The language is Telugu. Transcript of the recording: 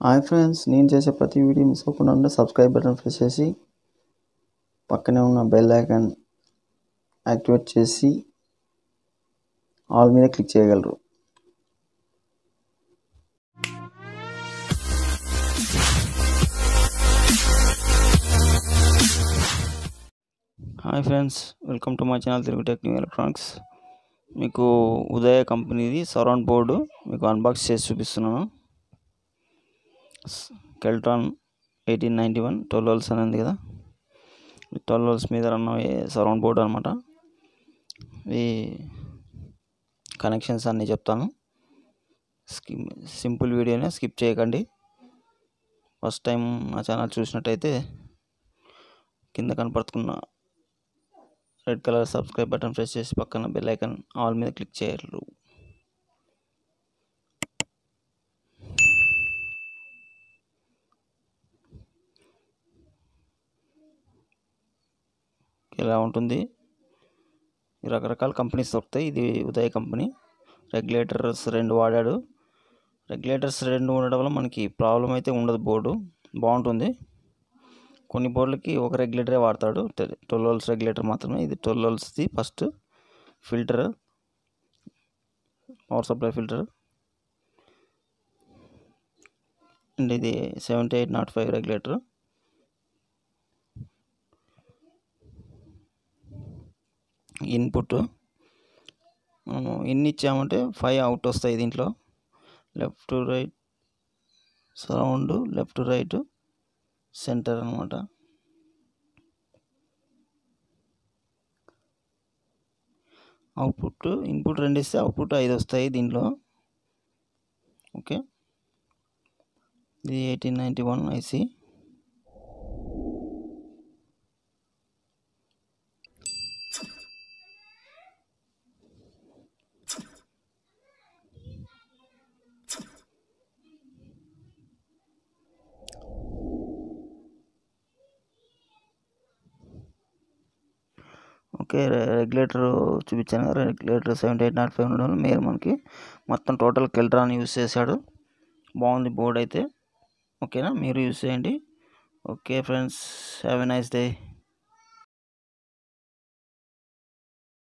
హాయ్ ఫ్రెండ్స్ నేను చేసే ప్రతి వీడియో మిస్ అవ్వకుండా ఉంటే సబ్స్క్రైబ్ బటన్ ప్రెస్ చేసి పక్కనే ఉన్న బెల్ ఐకాన్ యాక్టివేట్ చేసి ఆల్ మీద క్లిక్ చేయగలరు hi friends welcome to my channel Telugu technique electronics మీకు ఉదయ కంపెనీది సరౌండ్ బోర్డు మీకు అన్బాక్స్ చేసి చూపిస్తున్నాను Keltron eighteen ninety one twelve volts అని ఉంది కదా ట్వెల్వ్ వల్స్ మీద రన్ అయ్యే సరౌండ్ బోర్డు అనమాట ఈ కనెక్షన్స్ అన్నీ చెప్తాను స్కిప్ సింపుల్ వీడియోనే స్కిప్ చేయకండి ఫస్ట్ టైం నా ఛానల్ చూసినట్టయితే కింద కనపడుతున్న red colour subscribe button press చేసి పక్కన బెల్ ఐకాన్ ఆల్ మీద క్లిక్ చేయరు ఇలా ఉంటుంది రకరకాల కంపెనీస్ దొరుకుతాయి ఇది ఉదయ్ కంపెనీ రెగ్యులేటర్స్ రెండు వాడాడు రెగ్యులేటర్స్ రెండు ఉండడం వల్ల మనకి ప్రాబ్లం అయితే ఉండదు బోర్డు బాగుంటుంది కొన్ని బోర్డులకి ఒక రెగ్యులేటరే వాడతాడు ట్వెల్వ్ వోల్స్ రెగ్యులేటర్ మాత్రమే ఇది ట్వెల్వ్ వోల్స్ది first filter power supply filter and ఇది seventy eight naught five regulator input మనము ఇన్ని ఇచ్చామంటే ఫైవ్ అవుట్ వస్తాయి దీంట్లో left to right surround left to right centre అనమాట అవుట్పుట్ ఇన్పుట్ రెండు ఇస్తే అవుట్పుట్ ఐదు వస్తాయి దీంట్లో ఓకే ఇది eighteen ninety one IC okay regulator చూపించాను కదా regulator seventy eight naught five ఉండడం మీరు మనకి మొత్తం టోటల్ కెల్ట్రాన్ యూస్ చేశాడు బాగుంది బోర్డ్ అయితే ఓకేనా మీరు యూస్ చేయండి okay friends have a nice day